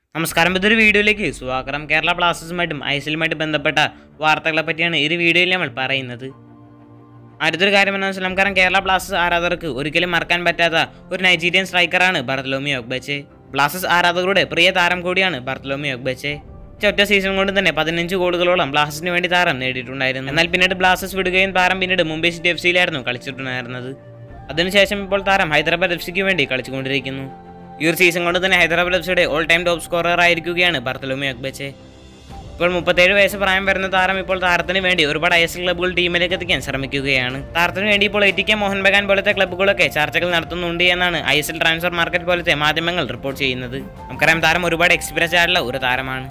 നമസ്കാരം ഇതൊരു വീഡിയോയിലേക്ക് സ്വാഗതം കേരള ബ്ലാസ്റ്റേഴ്സുമായിട്ടും ഐ എസ് എല്ലുമായിട്ട് ബന്ധപ്പെട്ട വാർത്തകളെ പറ്റിയാണ് ഈ ഒരു വീഡിയോയിൽ നമ്മൾ പറയുന്നത് അടുത്തൊരു കാര്യം എന്താണെന്ന് വെച്ചാൽ നമുക്കറിയാം കേരള ബ്ലാസ്റ്റേഴ്സ് ആരാധകർക്ക് ഒരിക്കലും മറക്കാൻ പറ്റാത്ത ഒരു നൈജീരിയൻ സ്ട്രൈക്കറാണ് ബർത്തലോമി ഒഗ്ബച്ചെ ബ്ലാസ്റ്റേഴ്സ് ആരാധകരുടെ പ്രിയ താരം കൂടിയാണ് ബർത്തലോമി ഒഗ്ബച്ചെ ഒറ്റ സീസൺ കൊണ്ട് തന്നെ പതിനഞ്ച് ഗോളുകളോളം ബ്ലാസ്റ്റേഴ്സിന് വേണ്ടി താരം നേടിയിട്ടുണ്ടായിരുന്നു എന്നാൽ പിന്നീട് ബ്ലാസ്റ്റേഴ്സ് വിടുകയും താരം പിന്നീട് മുംബൈ സിറ്റി എഫ് സിയിലായിരുന്നു കളിച്ചിട്ടുണ്ടായിരുന്നത് അതിനുശേഷം ഇപ്പോൾ താരം ഹൈദരാബാദ് എഫ് സിക്ക് വേണ്ടി കളിച്ചുകൊണ്ടിരിക്കുന്നു ഈ ഒരു സീസൺ കൊണ്ട് തന്നെ ഹൈദരാബാദ് എഫ് സിയുടെ ഓൾ ടൈം ടോപ്പ് സ്കോറർ ആയിരിക്കുകയാണ് ബർത്തലോമി അക്ബച്ചെ ഇപ്പോൾ മുപ്പത്തേഴ് വയസ്സ് പ്രായം വരുന്ന താരം ഇപ്പോൾ താരത്തിന് വേണ്ടി ഒരുപാട് ഐ എസ് എൽ ക്ലബ്ബുകൾ ടീമിലേക്ക് എത്തിക്കാൻ ശ്രമിക്കുകയാണ് താരത്തിന് വേണ്ടി ഇപ്പോൾ A T K Mohun Bagan പോലത്തെ ക്ലബ്ബുകളൊക്കെ ചർച്ചകൾ നടത്തുന്നുണ്ട് എന്നാണ് I S L transfer market പോലത്തെ മാധ്യമങ്ങൾ റിപ്പോർട്ട് ചെയ്യുന്നത് നമുക്കറിയാം താരം ഒരുപാട് എക്സ്പീരിയൻസ് ആയിട്ടുള്ള ഒരു താരമാണ്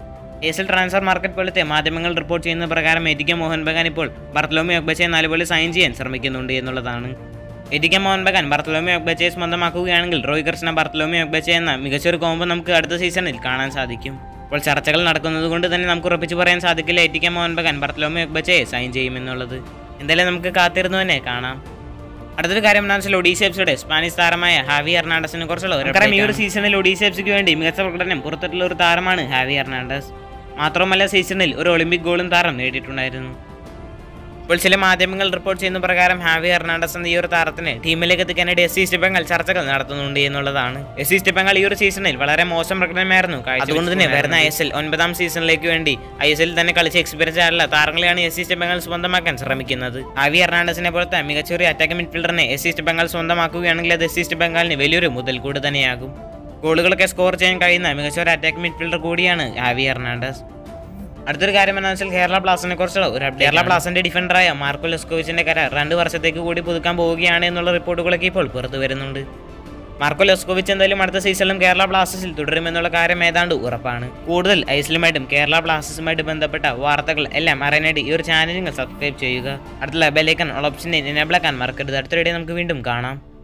I S L transfer market പോലത്തെ മാധ്യമങ്ങൾ റിപ്പോർട്ട് ചെയ്യുന്ന പ്രകാരം A T K Mohun Bagan ഇപ്പോൾ ബർത്തലോമി ഒഗ്ബച്ചെ നല്ലപോലെ സൈൻ ചെയ്യാൻ ശ്രമിക്കുന്നുണ്ട് എന്നുള്ളതാണ് A T K Mohun Bagan Bartholomew ഒഗ്ബച്ചയെ സ്വന്തമാക്കുകയാണെങ്കിൽ റോയ് കൃഷ്ണ ബർത്തലോമി ഒഗ്ബച്ചെ എന്ന മികച്ചൊരു കോമ്പോ നമുക്ക് അടുത്ത സീസണിൽ കാണാൻ സാധിക്കും ഇപ്പോൾ ചർച്ചകൾ നടക്കുന്നത് കൊണ്ട് തന്നെ നമുക്ക് ഉറപ്പിച്ച് പറയാൻ സാധിക്കില്ല A T K Mohun Bagan Bartholomew ഒഗ്ബച്ചയെ സൈൻ ചെയ്യുമെന്നുള്ളത് എന്തായാലും നമുക്ക് കാത്തിരുന്നു തന്നെ കാണാം അടുത്തൊരു കാര്യം എന്താണെന്ന് വെച്ചാൽ ഒഡീസ എഫ്സിയുടെ സ്പാനിഷ് താരമായ ഹാവി എർണാണ്ടസിനെ കുറിച്ചുള്ള ഒരു update ഈ ഒരു സീസണിൽ ഒഡീസ എഫ്സിക്ക് വേണ്ടി മികച്ച പ്രകടനം പുറത്തിട്ടുള്ള ഒരു താരമാണ് ഹാവി എർണാണ്ടസ് മാത്രമല്ല സീസണിൽ ഒരു ഒളിമ്പിക് ഗോളും താരം നേടിയിട്ടുണ്ടായിരുന്നു ഇപ്പോൾ ചില മാധ്യമങ്ങൾ റിപ്പോർട്ട് ചെയ്യുന്ന പ്രകാരം ഹാവി എർണാണ്ടസ് എന്ന ഈ ഒരു താരത്തിനെ ടീമിലേക്ക് എത്തിക്കാനായിട്ട് എസ് ഈസ്റ്റ് ബംഗാൾ ചർച്ചകൾ നടത്തുന്നുണ്ട് എന്നുള്ളതാണ് എസ് ഈസ്റ്റ് ബംഗാൾ ഈ ഒരു സീസണിൽ വളരെ മോശം പ്രകടനമായിരുന്നു അതുകൊണ്ട് തന്നെ വരുന്ന ഐ എസ് എൽ ഒൻപതാം സീസണിലേക്ക് വേണ്ടി ഐ എസ് എൽ തന്നെ കളിച്ച് എക്സ്പീരിയൻസ് ആയിട്ടുള്ള താരങ്ങളെയാണ് എസ് ഈസ്റ്റ് ബംഗാൾ സ്വന്തമാക്കാൻ ശ്രമിക്കുന്നത് ഹാവി എർണാണ്ടസിനെ പോലത്തെ മികച്ച ഒരു അറ്റാക്ക് മിഡ്ഫീൽഡറിനെ എസ് ഈസ്റ്റ് ബംഗാൾ സ്വന്തമാക്കുകയാണെങ്കിൽ അത് എസ് ഈസ്റ്റ് ബംഗാളിന് വലിയൊരു മുതൽക്കൂട് തന്നെയാകും ഗോളുകളൊക്കെ സ്കോർ ചെയ്യാൻ കഴിയുന്ന മികച്ച ഒരു അറ്റാക്ക് മിഡ്ഫീൽഡർ കൂടിയാണ് ഹാവി എർണാണ്ടസ് അടുത്തൊരു കാര്യം എന്താണെന്ന് വെച്ചാൽ കേരള ബ്ലാസ്റ്റിനെ കുറിച്ചുള്ള ഒരു update. കേരള ബ്ലാസ്റ്റിന്റെ ഡിഫൻഡറായ മാർക്കോ ലെസ്കോവിച്ചിന്റെ കരാർ രണ്ട് വർഷത്തേക്ക് കൂടി പുതുക്കാൻ പോവുകയാണ് എന്നുള്ള റിപ്പോർട്ടുകളൊക്കെ ഇപ്പോൾ പുറത്തു വരുന്നുണ്ട് മാർക്കോ ലെസ്കോവിച്ച് എന്തായാലും അടുത്ത സീസണിലും കേരള ബ്ലാസ്റ്റേഴ്സിൽ തുടരുമെന്നുള്ള കാര്യം ഏതാണ്ട് ഉറപ്പാണ് കൂടുതൽ ഐസിലുമായിട്ടും കേരള ബ്ലാസ്റ്റേഴ്സുമായിട്ട് ബന്ധപ്പെട്ട വാർത്തകൾ എല്ലാം അറിയാനായിട്ട് ഈ ഒരു ചാനൽ നിങ്ങൾ സബ്സ്ക്രൈബ് ചെയ്യുക അടുത്തുള്ള ബെലൈക്കൺ ഓൾ ഓപ്ഷനെ എനേബിൾ ആക്കാൻ മറക്കരുത് അടുത്ത വീഡിയോ നമുക്ക് വീണ്ടും കാണാം